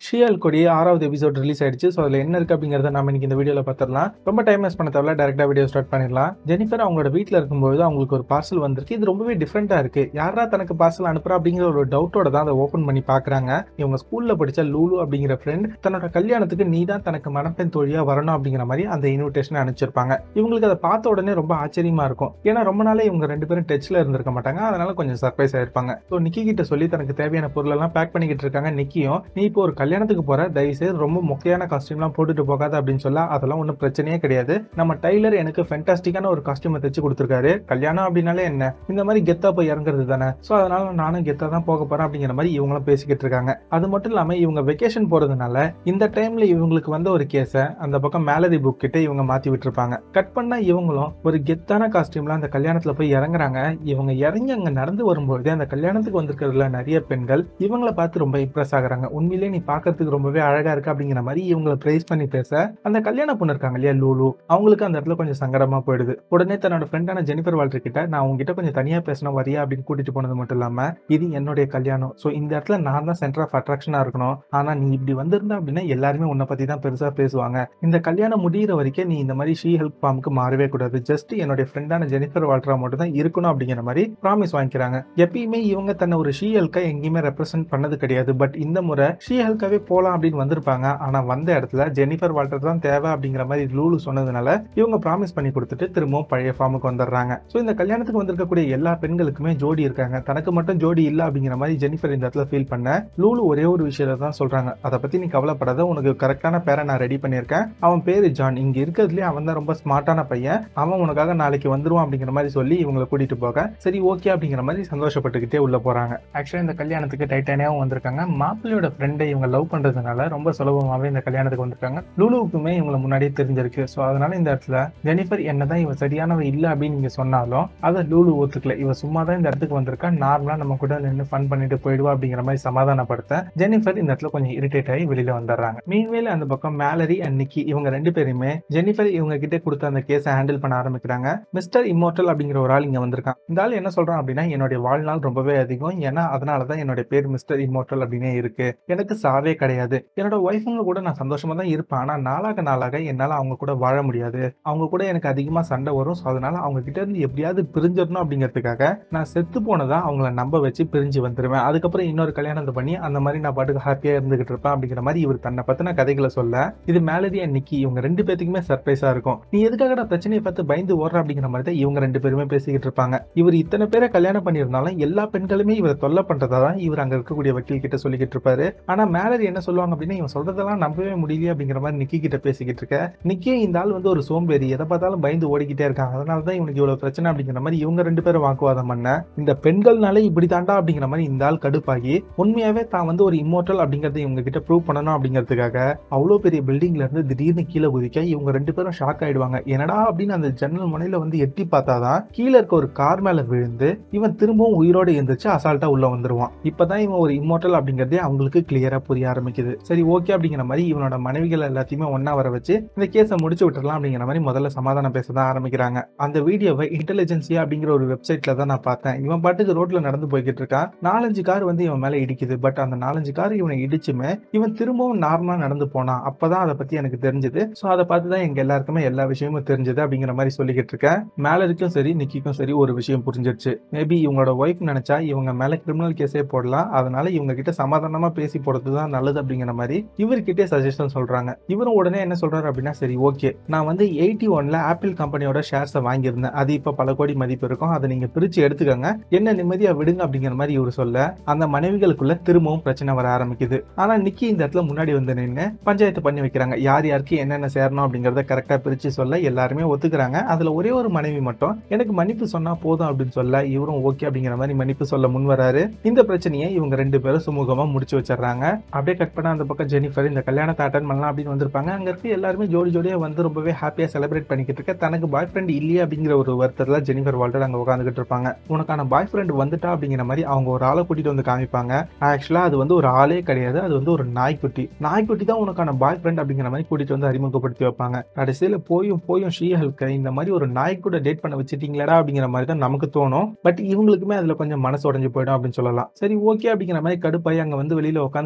shall கொடி ஆறாவது episode release ஆயிடுச்சு ஸோ அதில் என்ன இருக்கு அப்படிங்கிறத நம்ம இன்னைக்கு இந்த வீடியோவில் பார்த்துடலாம் ரொம்ப டைம் வேஸ்ட் பண்ண தேவையில்ல டேரக்டாக வீடியோ ஸ்டார்ட் பண்ணிடலாம் ஜெனிஃபர் அவங்களோட வீட்டில் இருக்கும்போது அவங்களுக்கு ஒரு பார்சல் வந்திருக்கு இது ரொம்பவே டிஃப்ரெண்ட்டாக இருக்கு யாரா தனக்கு பார்சல் அனுப்புறா அப்படிங்கிற ஒரு டவுட்டோட தான் அதை ஓப்பன் பண்ணி பார்க்குறாங்க இவங்க ஸ்கூலில் படிச்ச லூலு அப்படிங்கிற ஃப்ரெண்ட் தன்னோட கல்யாணத்துக்கு நீ தான் தனக்கு மணப்பெண் தோழியா வரணும் அப்படிங்கிற மாதிரி அந்த இன்விடேஷன் அனுப்பிச்சிருப்பாங்க இவங்களுக்கு அதை பார்த்த உடனே ரொம்ப ஆச்சரியமா இருக்கும் ஏன்னா ரொம்ப நாளே இவங்க ரெண்டு பேரும் டச்ல இருந்திருக்க மாட்டாங்க அதனால கொஞ்சம் சர்ப்ரைஸ் ஆயிருப்பாங்க ஸோ நிக்கி கிட்ட சொல்லி தனக்கு தேவையான பொருள் எல்லாம் பேக் பண்ணிக்கிட்டு இருக்காங்க நிக்கியும் நீ இப்போ ஒரு கல்யாணத்துக்கு போற தயவுசெய்து ரொம்ப முக்கியமான காஸ்டியூம்லாம் போட்டுட்டு போகாத அப்படின்னு சொல்ல அதெல்லாம் ஒன்றும் பிரச்சனையே கிடையாது நம்ம டைலர் எனக்கு ஃபென்டாஸ்டிக்கான ஒரு காஸ்டியூமை தைச்சு கொடுத்துருக்காரு கல்யாணம் அப்படின்னாலே என்ன இந்த மாதிரி கெத்தா போய் இறங்குறது தானே ஸோ அதனால நானும் கெத்தா தான் போக போறேன் அப்படிங்கிற மாதிரி இவங்களும் பேசிக்கிட்டு இருக்காங்க அது மட்டும் இல்லாம இவங்க வெக்கேஷன் போறதுனால இந்த டைம்ல இவங்களுக்கு வந்த ஒரு கேஸை அந்த பக்கம் மேலரி புக் கிட்ட இவங்க மாத்தி விட்டுருப்பாங்க கட் பண்ணா இவங்களும் ஒரு கெத்தான காஸ்டியூம்ல அந்த கல்யாணத்துல போய் இறங்குறாங்க இவங்க இறங்கி அங்க நடந்து வரும்போது அந்த கல்யாணத்துக்கு வந்திருக்கிறதுல நிறைய பெண்கள் இவங்கள பார்த்து ரொம்ப இம்ப்ரெஸ் ஆகுறாங்க உண்மையிலேயே நீ பார்க்கறதுக்கு ரொம்பவே அழகா இருக்கு அப்படிங்கிற மாதிரி இவங்கள பிரைஸ் பண்ணி பேச அந்த கல்யாண பொண்ணு இருக்காங்க இல்லையா லூலு அவங்களுக்கு அந்த இடத்துல கொஞ்சம் சங்கடமா போயிடுது உடனே தன்னோட ஃப்ரெண்டான ஜெனிஃபர் வால்டர் கிட்ட நான் உங்ககிட்ட கொஞ்சம் தனியா பேசணும் வரியா அப்படின்னு கூட்டிட்டு போனது மட்டும் இல்லாம இது என்னுடைய கல்யாணம் ஸோ இந்த இடத்துல நான் தான் சென்டர் ஆஃப் அட்ராக்ஷனா இருக்கணும் ஆனா நீ இப்படி வந்திருந்த அப்படின்னா எல்லாருமே உன்னை பத்தி தான் பெருசா பேசுவாங்க இந்த கல்யாணம் முடியிற வரைக்கும் நீ இந்த மாதிரி ஷீ ஹெல்ப் ஃபார்முக்கு மாறவே கூடாது ஜஸ்ட் என்னுடைய ஃப்ரெண்டான ஜெனிஃபர் வால்டரா மட்டும் தான் இருக்கணும் அப்படிங்கிற மாதிரி ப்ராமிஸ் வாங்கிக்கிறாங்க எப்பயுமே இவங்க தன்னை ஒரு ஷீ ஹெல்கா எங்கேயுமே ரெப்ரசென்ட் பண்ணது கிடையாது பட் இந்த முறை ஷீ ஹெல்காவே போலாம் அப்படின்னு வந்திருப்பாங்க ஆனா வந்த இடத்துல ஜெனிஃபர் வால்டர் தான் தேவை அப்படிங்கிற மாதிரி லூலு சொன்னதுனால இவங்க ப்ராமிஸ் பண்ணி கொடுத்துட்டு திரும்பவும் பழைய ஃபார்முக்கு வந்துடுறாங்க ஸோ இந்த கல்யாணத்துக்கு வந்திருக்கக்கூடிய எல்லா பெண்களுக்குமே ஜோடி இருக்காங்க தனக்கு மட்டும் ஜோடி இல்லை அப்படிங்கிற மாதிரி ஜெனிஃபர் இந்த இடத்துல ஃபீல் பண்ண லூலு ஒரே ஒரு விஷயத்தை தான் சொல்றாங்க அதை பத்தி நீ கவலைப்படாத உனக்கு கரெக்டான பேரை நான் ரெடி பண்ணியிருக்கேன் அவன் பேரு ஜான் இங்க இருக்கிறதுலே அவன் தான் ரொம்ப ஸ்மார்ட்டான பையன் அவன் உனக்காக நாளைக்கு வந்துருவான் அப்படிங்கிற மாதிரி சொல்லி இவங்களை கூட்டிட்டு போக சரி ஓகே அப்படிங்கிற மாதிரி சந்தோஷப்பட்டுக்கிட்டே உள்ள போறாங்க ஆக்சுவலா இந்த கல்யாணத்துக்கு டைட்டானியாவும் வந்திருக்காங்க மாப்பிள்ளையோட ஃப்ரெண்டை இவங்க லவ் பண்றதுனால ரொம்ப சுலபமாவே இந்த கல்யாணத்துக்கு வந்திருக்காங்க லூலுவுக்குமே இவங்களை முன்னாடியே தெரிஞ்சிருக்கு ஸோ அதனால இந்த இடத்துல ஜெனிஃபர் என்னதான் இவ சரியானவ இல்லை அப்படின்னு நீங்க சொன்னாலும் அதை லூலு ஒத்துக்கல இவ சும்மா தான் இந்த இடத்துக்கு வந்திருக்கா நார்மலா நம்ம கூட நின்று ஃபன் பண்ணிட்டு போயிடுவா அப்படிங்கிற மாதிரி சமாதானப்படுத்த ஜெனிஃபர் இந்த இடத்துல கொஞ்சம் இரிட்டேட் ஆகி வெளியில வந்துடுறாங்க மீன்வேல அந்த பக்கம் மேலரி அண்ட் நிக்கி இவங்க ரெண்டு பேருமே ஜெனிஃபர் இவங்க கிட்ட கொடுத்த அந்த கேஸை ஹேண்டில் பண்ண ஆரம்பிக்கிறாங்க மிஸ்டர் இம்மோர்டல் அப்படிங்கிற ஒரு ஆள் இங்க வந்திருக்கான் இந்த ஆள் என்ன சொல்றான் அப்படின்னா என்னுடைய வாழ்நாள் ரொம்பவே அதிகம் ஏன்னா அதனாலதான் என்னுடைய பேர் மிஸ்டர் இம்மோர்டல் அப்படின்னே இருக்கு எனக்கு சாவே கிடையாது என்னோட ஒய்ஃபுங்க கூட நான் சந்தோஷமா தான் இருப்பேன் ஆனா நாளாக நாளாக என்னால அவங்க கூட வாழ முடியாது அவங்க கூட எனக்கு அதிகமா சண்டை வரும் ஸோ அதனால அவங்க கிட்ட இருந்து எப்படியாவது பிரிஞ்சிடணும் அப்படிங்கிறதுக்காக நான் செத்து போனதா அவங்கள நம்ப வச்சு பிரிஞ்சு வந்துருவேன் அதுக்கப்புறம் இன்னொரு கல்யாணத்தை பண்ணி அந்த மாதிரி நான் பாட்டுக்கு ஹாப்பியா இருந்துகிட்டு இருப்பேன் அப்படிங்கிற மாதிரி இவர் தன்னை பத்தின கதைகளை சொல்ல இது மேலதி அண்ட் நிக்கி இவங்க ரெண்டு பேத்துக்குமே சர்ப்ரைஸா இருக்கும் நீ எதுக்காக பிரச்சனையை பார்த்து பயந்து ஓடுற அப்படிங்கிற மாதிரி தான் இவங்க ரெண்டு பேருமே பேசிக்கிட்டு இருப்பாங்க இவர் இத்தனை பேரை கல்யாணம் பண்ணியிருந்தாலும் எல்லா பெண்களுமே இவரை தொல்லை பண்றதா தான் இவர் அங்க இருக்கக்கூடிய வக்கீல் கிட்ட சொல்லிக்கிட்டு இருப்பாரு ஆனா மேலரி என்ன சொல்லுவாங்க அப்படின்னா இவன் சொல்றதெல்லாம் நம்பவே முடியலையே அப்படிங்கிற மாதிரி நிக்கி கிட்ட பேசிக்கிட்டு இருக்க நிக்கே இந்த ஆள் வந்து ஒரு சோம்பேறி எதை பார்த்தாலும் பயந்து ஓடிக்கிட்டே இருக்காங்க அதனால தான் இவனுக்கு இவ்வளவு பிரச்சனை அப்படிங்கிற மாதிரி இவங்க ரெண்டு பேரும் வாக்குவாதம் பண்ண இந்த பெண்கள்னாலே இப்படி தாண்டா அப்படிங்கிற மாதிரி இந்த ஆள் கடுப்பாகி உண்மையாவே தான் வந்து ஒரு இம்மோட்டல் அப்படிங்கறத இவங்க கிட்ட ப்ரூவ் பண்ணணும் அப்படிங்கிறதுக்காக அவ்வளோ பெரிய பில்டிங்ல இருந்து திடீர்னு கீழே குதிக்க இவங்க ரெண்டு பேரும் ஷாக் ஆயிடுவாங்க என்னடா அப்படின்னு அந்த ஜன்னல் முனையில வந்து எட்டி பார்த்தாதான் கீழே இருக்க ஒரு கார் மேல விழுந்து இவன் திரும்பவும் உயிரோட எந்திரிச்சு அசால்ட்டா உள்ள வந்துருவான் இப்பதான் இவன் ஒரு இம்மோட்டல் அப்படிங்கறதே அவங்களுக்கு கிளியரா புரிய ஆரம்பிக்குது சரி ஓகே அப்படிங்கிற மாதிரி இவனோட மனைவிகள் எல்லாத்தையுமே ஒன்னா வர வச்சு இந்த கேஸை முடிச்சு விட்டுறலாம் அப்படிங்கிற மாதிரி முதல்ல சமாதானம் பேச தான் ஆரம்பிக்கிறாங்க அந்த வீடியோவை இன்டெலிஜென்சியா அப்படிங்கிற ஒரு வெப்சைட்ல தான் நான் பார்த்தேன் இவன் பாட்டுக்கு ரோட்ல நடந்து போய்கிட்டு இருக்கான் நாலஞ்சு கார் வந்து இவன் மேல இடிக்குது பட் அந்த நாலஞ்சு கார் இவனை இடிச்சுமே இவன் திரும்பவும் நார்மலா நடந்து போனான் அப்பதான் அதை பத்தி எனக்கு தெரிஞ்சது ஸோ அதை பார்த்து தான் எங்க எல்லாருக்குமே எல்லா விஷயமும் தெரிஞ்சது அப்படிங்கிற மாதிரி சொல்லிக்கிட்டு இருக்கேன் மேலருக்கும் சரி நிக்கிக்கும் சரி ஒரு விஷயம் புரிஞ்சிருச்சு மேபி இவங்களோட ஒய்ஃப் நினைச்சா இவங்க மேல கிரிமினல் கேஸே போடலாம் அதனால இவங்க கிட்ட சமாதானமா பேசி போடுறது தான் நல்லது அப்படிங்கிற மாதிரி இவர்கிட்டே சஜஷன் சொல்றாங்க இவரும் உடனே என்ன சொல்றாரு அப்படின்னா சரி ஓகே நான் வந்து எயிட்டி ஒன்ல ஆப்பிள் கம்பெனியோட ஷேர்ஸை வாங்கியிருந்தேன் அது இப்ப பல கோடி மதிப்பு இருக்கும் அதை நீங்க பிரிச்சு எடுத்துக்கோங்க என்ன நிம்மதியா விடுங்க அப்படிங்கிற மாதிரி இவர் சொல்ல அந்த மனைவிகளுக்குள்ள திரும்பவும் பிரச்சனை வர ஆரம்பிக்குது ஆனா நிக்கி இந்த இடத்துல முன்னாடி வந்து நின்று பஞ்சாயத்து பண்ணி வைக்கிறாங்க யார் யாருக்கு என்னென்ன சேரணும் அப்படிங்கறத கரெக்டா பிரிச்சு சொல்ல எல்லாருமே ஒத்துக்கிறாங்க அதுல ஒரே ஒரு மனைவி மட்டும் எனக்கு மன்னிப்பு சொன்னா போதும் அப்படின்னு சொல்ல இவரும் ஓகே அப்படிங்கிற மாதிரி மன்னிப்பு சொல்ல முன் வராரு இந்த பிரச்சனையை இவங்க ரெண்டு பேரும் சுமூகமா முடிச்சு வச்சிடுறாங்க அப்படியே கட் பண்ண அந்த பக்கம் ஜெனிஃபர் இந்த கல்யாணத்தை அட்டன் பண்ணலாம் அப்படின்னு வந்திருப்பாங்க அங்க இருக்க எல்லாருமே ஜோடி ஜோடியா வந்து ரொம்பவே ஹாப்பியா செலிப்ரேட் பண்ணிக்கிட்டு இருக்க தனக்கு பாய் ஃப்ரெண்ட் இல்லையே அப்படிங்கிற ஒரு வருத்தத்துல ஜெனிஃபர் வால்டர் அங்க உட்காந்துக்கிட்டு இருப்பாங்க உனக்கான பாய் ஃப்ரெண்ட் வந்துட்டா அப்படிங்கிற மாதிரி அவங்க ஒரு ஆளை கூட்டிட்டு வந்து காமிப்பாங்க ஆக்சுவலா அது வந்து ஒரு ஆளே கிடையாது அது வந்து ஒரு நாய்க்குட்டி நாய்க்குட்டி தான் உனக்கான பாய் ஃப்ரெண்ட் அப்படிங்கிற மாதிரி கூட்டிட்டு வந்து அறிமுகப்படுத்தி வைப்பாங்க கடைசியில போயும் போயும் ஷீஹல்க இந்த மாதிரி ஒரு நாய் கூட டேட் பண்ண வச்சுட்டீங்களா அப்படிங்கிற மாதிரி தான் நமக்கு தோணும் பட் இவங்களுக்குமே அதுல கொஞ்சம் மனசு உடஞ்சு போயிடும் அப்படின்னு சொல்லலாம் சரி ஓகே அப்படிங்கிற மாதிரி கடுப்பாய் அங்க வந்து வெளியில உட்காந்து சரக்கு அடிச்சுக்கிட்டு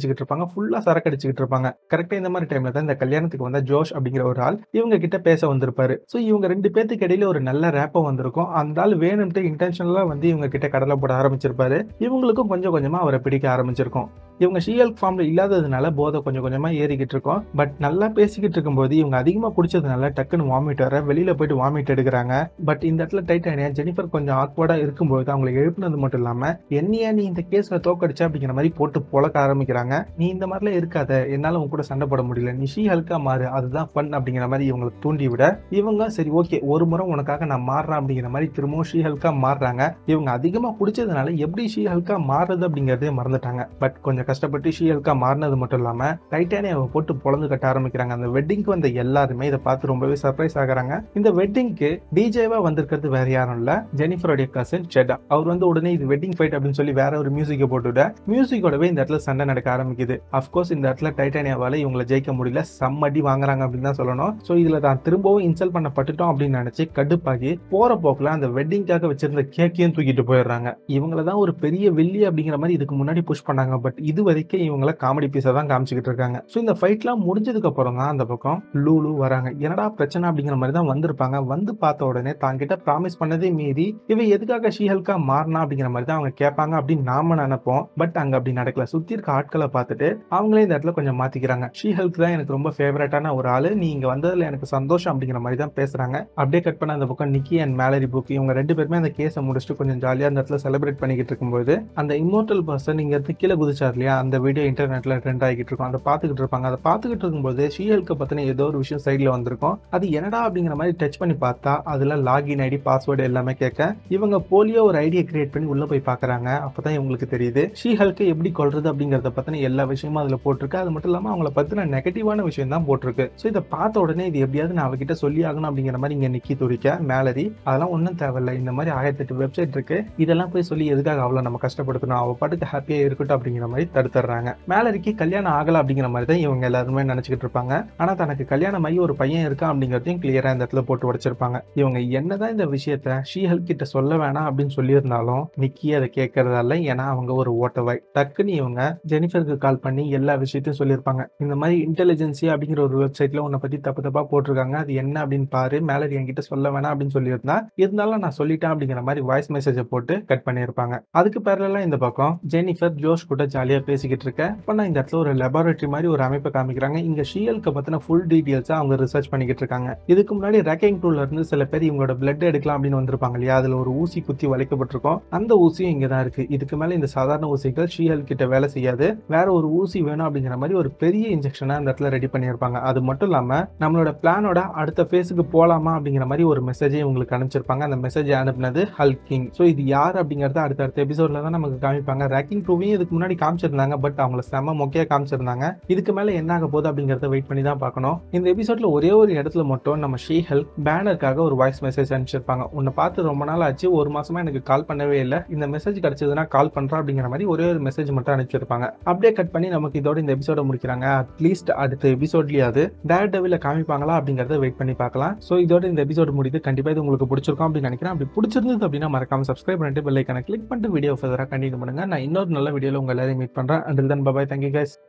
அடிச்சுக்கிட்டு இருப்பாங்க ஃபுல்லா சரக்கு அடிச்சுக்கிட்டு இருப்பாங்க கரெக்டா இந்த மாதிரி டைம்ல தான் இந்த கல்யாணத்துக்கு வந்த ஜோஷ் அப்படிங்கிற ஒரு ஆள் இவங்க கிட்ட பேச வந்திருப்பாரு ஸோ இவங்க ரெண்டு பேத்துக்கு இடையில ஒரு நல்ல ரேப்பம் வந்திருக்கும் அந்த ஆள் வேணும்ட்டு இன்டென்ஷனலா வந்து இவங்க கிட்ட கடலை போட ஆரம்பிச்சிருப்பாரு இவங்களுக்கும் கொஞ்சம் கொஞ்சமா அவரை பிடிக்க ஆரம்பிச்சிருக்கும் இவங்க ஷீஎல் ஃபார்ம்ல இல்லாததுனால போதை கொஞ்சம் கொஞ்சமா ஏறிக்கிட்டு இருக்கோம் பட் நல்லா பேசிக்கிட்டு இருக்கும்போது இவங்க அதிகமா குடிச்சதுனால டக்குன்னு வாமிட் வர வெளியில போயிட்டு வாமிட் எடுக்கிறாங்க பட் இந்த இடத்துல டைட்டானியா ஜெனிஃபர் கொஞ்சம் ஆக்வர்டா இருக்கும்போது அவங்களை எழுப்புனது மட்டும் இல்லாம என்னையா நீ இந்த கேஸ்ல தோக்கடிச்ச அப்படிங்கிற மாதிரி போட்டு பொழக்க ஆரம்பிக்கிறாங்க நீ இந்த மாதிரிலாம் இருக்காத என்னால உன் கூட சண்டை போட முடியல நீ ஷீ ஹல்கா மாறு அதுதான் ஃபன் அப்படிங்கிற மாதிரி இவங்களை தூண்டி விட இவங்க சரி ஓகே ஒரு முறை உனக்காக நான் மாறுறேன் அப்படிங்கிற மாதிரி திரும்பவும் ஷீ ஹல்கா மாறுறாங்க இவங்க அதிகமா குடிச்சதுனால எப்படி ஷீ ஹல்கா மாறுறது அப்படிங்கறதே மறந்துட்டாங்க பட் கொஞ்சம் கஷ்டப்பட்டு ஷீ ஹல்கா மாறினது மட்டும் இல்லாம டைட்டானியாவை போட்டு பொழந்து கட்ட ஆரம்பிக்கிறாங்க அந்த வெட்டிங்க்கு வந்த எல்லாருமே இதை பார்த்து ரொம்பவே சர்ப்ரைஸ் ஆகுறாங்க இந்த வெட்டிங்க்கு டிஜேவா வந்திருக்கிறது வேற யாரும் இல்ல ஜெனிஃபருடைய கசின் செடா அவர் வந்து உடனே இது வெட்டிங் ஃபைட் அப்படின்னு சொல்லி வேற ஒரு மியூசிக்கை போட்டுவிட மியூசிக்கோடவே இந்த இடத்துல சண்டை நடக்க ஆரம்பிக்குது அஃப்கோர்ஸ் இந்த இடத்துல டைட்டானியாவால இவங்களை ஜெயிக்க முடியல செம்மடி வாங்குறாங்க அப்படின்னு தான் சொல்லணும் ஸோ இதுல தான் திரும்பவும் இன்சல்ட் பண்ணப்பட்டுட்டோம் அப்படின்னு நினைச்சு கடுப்பாகி போற போக்குல அந்த வெட்டிங்காக வச்சிருந்த கேக்கையும் தூக்கிட்டு போயிடுறாங்க இவங்கள தான் ஒரு பெரிய வெள்ளி அப்படிங்கிற மாதிரி இதுக்கு முன்னாடி புஷ் பண்ணாங்க பட் இது வரைக்கும் இவங்கள காமெடி பீஸா தான் காமிச்சுக்கிட்டு இருக்காங்க ஸோ இந்த ஃபைட்லாம் முடிஞ்சதுக்கு அப்புறம் தான் அந்த பக்கம் லூலு வராங்க என்னடா பிரச்சனை அப்படிங்கிற மாதிரி தான் வந்திருப்பாங்க வந்து பார்த்த உடனே தாங்கிட்ட ப்ராமிஸ் பண்ணதே மீறி இவ எதுக்காக ஷீஹல்கா மாறினா அப்படிங்கிற மாதிரி தான் அவங்க கேட்பாங்க அப்படின்னு நாம நினைப்போம் பட் அங்க அப்படி நடக்கல சுத்தி இருக்க ஆட்களை பார்த்துட்டு அவங்களே இந்த இடத்துல கொஞ்சம் மாத்திக்கிறாங்க ஷீஹல்க் தான் எனக்கு ரொம்ப ஃபேவரட்டான ஒரு ஆளு நீ இங்க வந்ததுல எனக்கு சந்தோஷம் அப்படிங்கிற மாதிரி தான் பேசுறாங்க அப்படியே கட் பண்ண அந்த பக்கம் நிக்கி அண்ட் மேலரி புக் இவங்க ரெண்டு பேருமே அந்த கேஸை முடிச்சுட்டு கொஞ்சம் ஜாலியா அந்த இடத்துல செலிப்ரேட் பண்ணிக்கிட்டு இருக்கும்போது அந்த இம்மோர்டல் பர்சன் இங்க இருந்து கீழே குதிச்சார் இல்லையா அந்த வீடியோ இன்டர்நெட்ல ட்ரெண்ட் ஆகிட்டு இருக்கும் அதை பார்த்துக்கிட்டு இருப்பாங்க அதை பார்த்துக்கிட்டு இருக்கும்போது ஷீஹல்க்கு பத்தின ஏதோ ஒரு விஷயம் சைட்ல வந்திருக்கும் அது என்னடா அப்படிங்கிற மாதிரி டச் பண்ணி பார்த்தா அதுல லாகின் ஐடி பாஸ்வேர்டு எல்லாமே கேட்க இவங்க போலியோ ஒரு ஐடியா கிரியேட் பண்ணி உள்ள போய் பார்க்கறாங்க அப்பதான் இவங்களுக்கு தெரியுது ஷீஹல்க்கு எப்படி கொள்றது அப்படிங்கறத பத்தின எல்லா விஷயமும் அதுல போட்டிருக்கு அது மட்டும் இல்லாம அவங்கள பத்தின நெகட்டிவான விஷயம் தான் போட்டிருக்கு ஸோ இதை பார்த்த உடனே இது எப்படியாவது நான் அவகிட்ட சொல்லி ஆகணும் அப்படிங்கிற மாதிரி இங்க நிக்கி துடிக்க மேலரி அதெல்லாம் ஒன்றும் தேவையில்ல இந்த மாதிரி ஆயிரத்தெட்டு வெப்சைட் இருக்கு இதெல்லாம் போய் சொல்லி எதுக்காக அவளை நம்ம கஷ்டப்படுத்தணும் அவ பாட்டுக்கு ஹாப்பியா இருக்கட்டும் அப்படிங்கிற மாதிரி தடுத்துறாங்க மேலரிக்கு கல்யாணம் ஆகல அப்படிங்கிற மாதிரி தான் இவங்க எல்லாருமே நினைச்சுக்கிட்டு இருப்பாங்க ஆனா தனக்கு கல்யாணம் ஆகி ஒரு பையன் இருக்கான் அப்படிங்கறதையும் கிளியரா இந்த இடத்துல போட்டு உடைச்சிருப்பாங்க இவங்க என்னதான் இந்த விஷயத்த ஷீஹல் கிட்ட சொல்ல வேணாம் அப்படின்னு சொல்லியிருந்தாலும் நிக்கி அதை கேட்கறதா இல்ல ஏன்னா அவங்க ஒரு ஓட்டவாய் டக்குன்னு இவங்க ஜெனிஃபருக்கு கால் பண்ணி எல்லா விஷயத்தையும் சொல்லியிருப்பாங்க இந்த மாதிரி இன்டெலிஜென்சி அப்படிங்கிற ஒரு வெப்சைட்ல உன்னை பத்தி தப்பு தப்பா போட்டிருக்காங்க அது என்ன அப்படின்னு பாரு மேலரி என்கிட்ட சொல்ல வேணாம் அப்படின்னு சொல்லியிருந்தா இருந்தாலும் நான் சொல்லிட்டேன் அப்படிங்கிற மாதிரி வாய்ஸ் மெசேஜை போட்டு கட் பண்ணியிருப்பாங்க அதுக்கு பேரலாம் இந்த பக்கம் ஜெனிஃபர் ஜோஷ் கூட ஜாலியா பேசிக்கிட்டு இருக்க இப்போ நான் இந்த இடத்துல ஒரு லெபார்டரி மாதிரி ஒரு அமைப்பை காமிக்கிறாங்க இங்க ஷியலுக்கு பத்தின ஃபுல் டீடைல்ஸா அவங்க ரிசர்ச் பண்ணிக்கிட்டு இருக்காங்க இதுக்கு முன்னாடி ரெக்கிங் டூல்ல இருந்து சில பேர் இவங்களோட பிளட் எடுக்கலாம் அப்படின்னு வந்திருப்பாங்க இல்லையா அதுல ஒரு ஊசி குத்தி வளைக்கப்பட்டிருக்கும் அந்த ஊசியும் இங்க தான் இருக்கு இதுக்கு மேல இந்த சாதாரண ஊசிகள் ஷீஹல் கிட்ட வேலை செய்யாது வேற ஒரு ஊசி வேணும் அப்படிங்கிற மாதிரி ஒரு பெரிய இன்ஜெக்ஷனை அந்த இடத்துல ரெடி பண்ணியிருப்பாங்க அது மட்டும் இல்லாம நம்மளோட பிளானோட அடுத்த ஃபேஸுக்கு போலாமா அப்படிங்கிற மாதிரி ஒரு மெசேஜை உங்களுக்கு அனுப்பிச்சிருப்பாங்க அந்த மெசேஜ் அனுப்புனது ஹல்கிங் ஸோ இது யார் அப்படிங்கறத அடுத்த அடுத்த எபிசோட்ல தான் நமக்கு காமிப்பாங்க ரேக்கிங் ப்ரூவையும் இதுக்கு முன்னாடி காமிச்சிருந்தாங்க பட் அவங்கள செம மொக்கையா காமிச்சிருந்தாங்க இதுக்கு மேல என்ன ஆக போகுது அப்படிங்கறத வெயிட் பண்ணி தான் பார்க்கணும் இந்த எபிசோட்ல ஒரே ஒரு இடத்துல மட்டும் நம்ம ஷீ ஹெல்ப் பேனருக்காக ஒரு வாய்ஸ் மெசேஜ் அனுப்பிச்சிருப்பாங்க உன்னை பார்த்து ரொம்ப நாள் ஆச்சு ஒரு மாசமா எனக்கு கால் பண்ணவே இல்லை இந்த மெசேஜ் கிடைச்சதுன்னா கால் பண்றேன் அப்படிங்கிற மாதிரி ஒரே ஒரு மெசேஜ் மட்டும் அனுப்பிச்சிருப்பாங்க அப்படியே கட் பண்ணி நமக்கு இதோட இந்த எபிசோட முடிக்கிறாங்க அட்லீஸ்ட் அடுத்த எபிசோட்லயாவது டேரக்ட் டெவில காமிப்பாங்களா அப்படிங்கறத வெயிட் பண்ணி பார்க்கலாம் ஸோ இதோட இந்த எபிசோட் முடியுது கண்டிப்பா இது உங்களுக்கு பிடிச்சிருக்கும் அப்படின்னு நினைக்கிறேன் அப்படி பிடிச்சிருந்தது அப்படின்னா மறக்காம சப்ஸ்கிரைப் பண்ணிட்டு பெல் ஐக்கனை கிளிக் பண்ணிட்டு வீடியோ ஃபர்தரா கண்டினியூ பண்ணுங்க நான் இன்னொரு நல்ல வீடியோல உங்க எல்லாரையும் மீட் பண்றேன் until then bye bye thank you guys